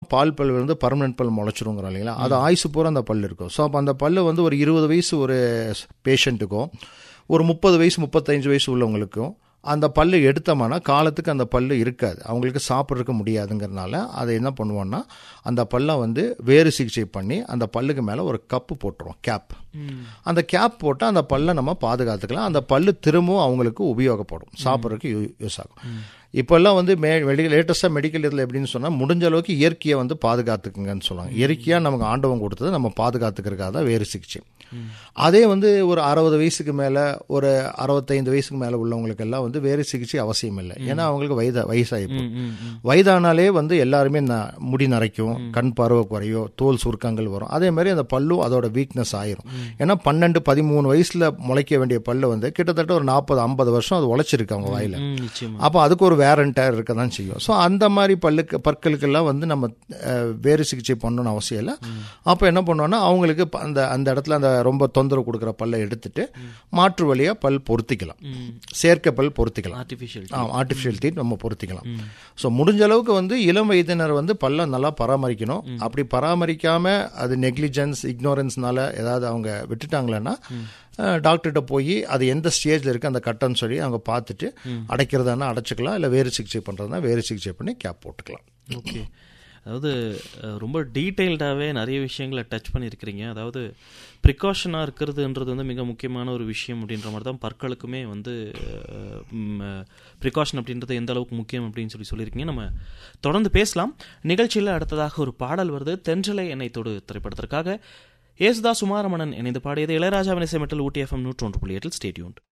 பால் பல் வந்து பர்மனெண்ட் பல் முளைச்சிருங்கிறோம் இல்லைங்களா அது ஆயுசு பூரா அந்த பல் இருக்கும் ஸோ அப்போ அந்த பல்லு வந்து ஒரு இருபது வயசு ஒரு பேஷண்ட்டுக்கும் ஒரு முப்பது வயசு முப்பத்தஞ்சு வயசு உள்ளவங்களுக்கும் அந்த பல்லு எடுத்தோம்னா காலத்துக்கு அந்த பல்லு இருக்காது அவங்களுக்கு சாப்பிட்றதுக்கு முடியாதுங்கிறனால அதை என்ன பண்ணுவோம்னா அந்த பல்லை வந்து வேறு சிகிச்சை பண்ணி அந்த பல்லுக்கு மேலே ஒரு கப்பு போட்டுருவோம் கேப் அந்த கேப் போட்டால் அந்த பல்லை நம்ம பாதுகாத்துக்கலாம் அந்த பல்லு திரும்பவும் அவங்களுக்கு உபயோகப்படும் சாப்பிட்றதுக்கு யூஸ் ஆகும் இப்போல்லாம் வந்து மே மெடிக்கல் லேட்டஸ்ட்டாக மெடிக்கல் இதில் எப்படின்னு சொன்னால் முடிஞ்ச அளவுக்கு இயற்கையை வந்து பாதுகாத்துக்குங்கன்னு சொல்லுவாங்க இயற்கையாக நமக்கு ஆண்டவன் கொடுத்தது நம்ம பாதுகாத்துக்கிறதுக்காக தான் வேறு சிகிச்சை அதே வந்து ஒரு அறுபது வயசுக்கு மேலே ஒரு அறுபத்தைந்து வயசுக்கு மேலே உள்ளவங்களுக்கெல்லாம் வந்து வேறு சிகிச்சை அவசியம் இல்லை ஏன்னா அவங்களுக்கு வயதா வயசாகி வயதானாலே வந்து எல்லாருமே ந முடி நரைக்கும் கண் பார்வை குறையும் தோல் சுருக்கங்கள் வரும் அதே மாதிரி அந்த பல்லும் அதோட வீக்னஸ் ஆயிரும் ஏன்னா பன்னெண்டு பதிமூணு வயசுல முளைக்க வேண்டிய பல்லு வந்து கிட்டத்தட்ட ஒரு நாற்பது ஐம்பது வருஷம் அது உழைச்சிருக்கு அவங்க வாயில நிச்சயமா அப்போ அதுக்கு ஒரு வேர் அண்ட் டயர் இருக்க தான் செய்யும் ஸோ அந்த மாதிரி பல்லுக்கு பற்களுக்கெல்லாம் வந்து நம்ம அஹ், வேறு சிகிச்சை பண்ணணும்னு அவசியம் இல்லை அப்போ என்ன பண்ணுவோம்னா அவங்களுக்கு ப- அந்த அந்த இடத்துல அந்த ரொம்ப தொந்தரவு கொடுக்குற பல்லை எடுத்துட்டு மாற்று வழியாக பல் பொருத்திக்கலாம் செயற்கை பல் பொருத்திக்கலாம் ஆர்டிஃபிஷியல் ஆர்டிஃபிஷியல் டீத் நம்ம பொருத்திக்கலாம் ஸோ முடிஞ்ச அளவுக்கு வந்து இளம் வயதினர் வந்து பல்லை நல்லா பராமரிக்கணும் அப்படி பராமரிக்காம அது நெக்லிஜென்ஸ் இக்னோரன்ஸ்னால ஏதாவது அவங்க விட்டுட்டாங்களேன்னா டாக்டர்கிட்ட போய் அது எந்த ஸ்டேஜில் இருக்குது அந்த கட்டன்னு சொல்லி அவங்க பார்த்துட்டு அடைக்கிறதானா அடைச்சிக்கலாம் இல்லை வேறு சிகிச்சை பண்ணுறதுனா வேறு சிகிச்சை பண்ணி கேப் போட்டுக்கலாம் ஓகே அதாவது அஹ், ரொம்ப டீட்டெயில்டாகவே நிறைய விஷயங்களை டச் பண்ணியிருக்கிறீங்க அதாவது ப்ரிகாஷனாக இருக்கிறதுன்றது வந்து மிக முக்கியமான ஒரு விஷயம் அப்படின்ற மாதிரி தான் பற்களுக்குமே வந்து ப்ரிகாஷன் அப்படின்றது எந்த அளவுக்கு முக்கியம் அப்படின்னு சொல்லி சொல்லியிருக்கீங்க நம்ம தொடர்ந்து பேசலாம் நிகழ்ச்சியில் அடுத்ததாக ஒரு பாடல் வருது தென்றலை என்னை தொடு திரைப்படத்திற்காக ஏசுதா சுமாரமணன் இணைந்து பாடியது இளையராஜாவின் இசைமட்டில் ஊட்டி எஃப்எம் நூற்றொன்று புள்ளி எட்டில் ஸ்டேடியூன்